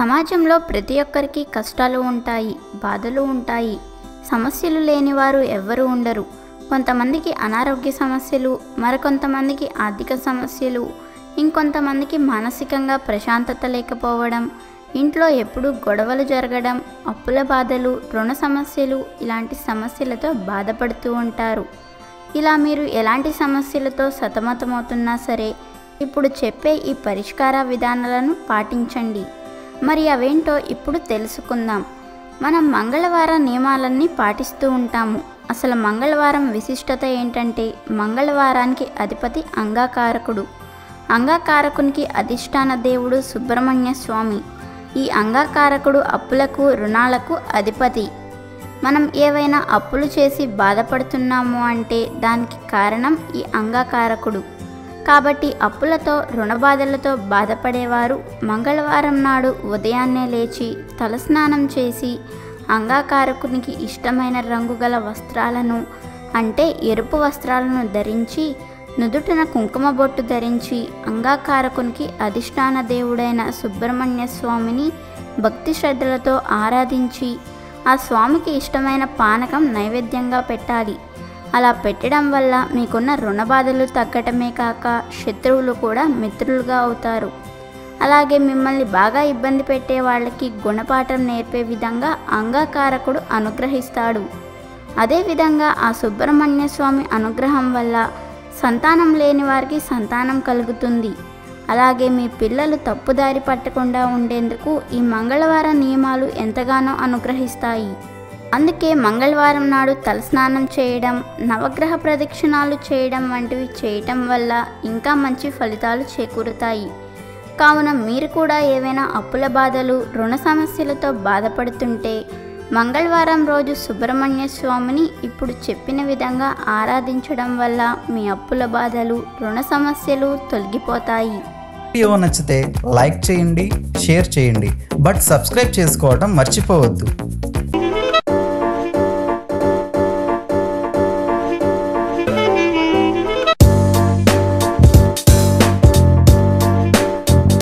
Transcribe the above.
సమాజంలో ప్రతి ఒక్కరికి కష్టాలు ఉంటాయి బాధలు ఉంటాయి సమస్యలు లేని వారు ఎవ్వరూ ఉండరు కొంతమందికి అనారోగ్య సమస్యలు మరికొంతమందికి ఆర్థిక సమస్యలు ఇంకొంతమందికి మానసికంగా ప్రశాంతత లేకపోవడం ఇంట్లో ఎప్పుడూ గొడవలు జరగడం అప్పుల బాధలు రుణ సమస్యలు ఇలాంటి సమస్యలతో బాధపడుతూ ఉంటారు ఇలా మీరు ఎలాంటి సమస్యలతో సతమతమవుతున్నా సరే ఇప్పుడు చెప్పే ఈ పరిష్కార విధానాలను పాటించండి మరి అవేంటో ఇప్పుడు తెలుసుకుందాం మనం మంగళవార నియమాలన్నీ పాటిస్తూ ఉంటాము అసలు మంగళవారం విశిష్టత ఏంటంటే మంగళవారానికి అధిపతి అంగాకారకుడు అంగాకారకునికి అధిష్టాన దేవుడు సుబ్రహ్మణ్య స్వామి ఈ అంగాకారకుడు అప్పులకు రుణాలకు అధిపతి మనం ఏవైనా అప్పులు చేసి బాధపడుతున్నాము అంటే దానికి కారణం ఈ అంగాకారకుడు కాబట్టి అప్పులతో రుణబాధలతో బాధపడేవారు మంగళవారం నాడు ఉదయాన్నే లేచి తలస్నానం చేసి అంగాకారకునికి ఇష్టమైన రంగు గల వస్త్రాలను అంటే ఎరుపు వస్త్రాలను ధరించి నుదుటిన కుంకుమ బొట్టు ధరించి అంగాకారకునికి అధిష్టాన దేవుడైన సుబ్రహ్మణ్య స్వామిని భక్తి శ్రద్ధలతో ఆరాధించి ఆ స్వామికి ఇష్టమైన పానకం నైవేద్యంగా పెట్టాలి అలా పెట్టడం వల్ల మీకున్న రుణబాధలు తగ్గటమే కాక శత్రువులు కూడా మిత్రులుగా అవుతారు అలాగే మిమ్మల్ని బాగా ఇబ్బంది పెట్టే వాళ్ళకి గుణపాఠం నేర్పే విధంగా అంగకారకుడు అనుగ్రహిస్తాడు అదేవిధంగా ఆ సుబ్రహ్మణ్య స్వామి అనుగ్రహం వల్ల సంతానం లేని వారికి సంతానం కలుగుతుంది అలాగే మీ పిల్లలు తప్పుదారి పట్టకుండా ఉండేందుకు ఈ మంగళవార నియమాలు ఎంతగానో అనుగ్రహిస్తాయి అందుకే మంగళవారం నాడు తలస్నానం చేయడం నవగ్రహ ప్రదక్షిణాలు చేయడం వంటివి చేయటం వల్ల ఇంకా మంచి ఫలితాలు చేకూరుతాయి కావున మీరు కూడా ఏవైనా అప్పుల బాధలు రుణ సమస్యలతో బాధపడుతుంటే మంగళవారం రోజు సుబ్రహ్మణ్య స్వామిని ఇప్పుడు చెప్పిన విధంగా ఆరాధించడం వల్ల మీ అప్పుల బాధలు రుణ సమస్యలు తొలగిపోతాయి వీడియో నచ్చితే లైక్ చేయండి షేర్ చేయండి బట్ సబ్స్క్రైబ్ చేసుకోవడం మర్చిపోవద్దు